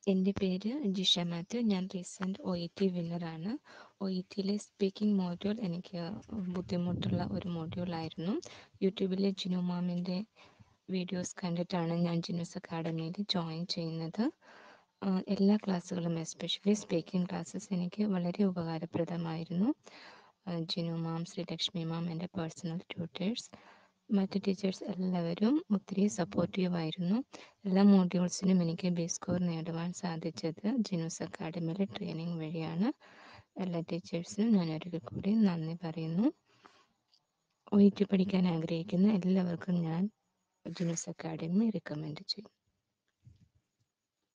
എൻ്റെ പേര് ജിഷ മാത്യു ഞാൻ റീസെൻറ്റ് ഒ ഇ ടി വിന്നറാണ് ഒ ഇ ടിയിലെ സ്പീക്കിംഗ് മോഡ്യൂൾ എനിക്ക് ബുദ്ധിമുട്ടുള്ള ഒരു മോഡ്യൂളായിരുന്നു യൂട്യൂബിലെ ജിനു മാമിൻ്റെ വീഡിയോസ് കണ്ടിട്ടാണ് ഞാൻ ജിനൂസ് അക്കാഡമിയിൽ ജോയിൻ ചെയ്യുന്നത് എല്ലാ ക്ലാസ്സുകളും എസ്പെഷ്യലി സ്പീക്കിംഗ് ക്ലാസ്സസ് എനിക്ക് വളരെ ഉപകാരപ്രദമായിരുന്നു ജിനു മാം ശ്രീലക്ഷ്മി മാം എൻ്റെ പേഴ്സണൽ ട്യൂട്ടേഴ്സ് മറ്റ് ടീച്ചേഴ്സ് എല്ലാവരും ഒത്തിരി സപ്പോർട്ടീവായിരുന്നു എല്ലാ മോഡ്യൂൾസിനും എനിക്ക് ബി സ്കോർ നേടുവാൻ സാധിച്ചത് ജിനൂസ് അക്കാഡമിയിലെ ട്രെയിനിങ് വഴിയാണ് എല്ലാ ടീച്ചേഴ്സിനും ഞാൻ ഒരിക്കൽ കൂടി നന്ദി പറയുന്നു ഒ ഇ ടി പഠിക്കാൻ ആഗ്രഹിക്കുന്ന എല്ലാവർക്കും ഞാൻ ജിനൂസ് അക്കാഡമി റെക്കമെൻഡ് ചെയ്യും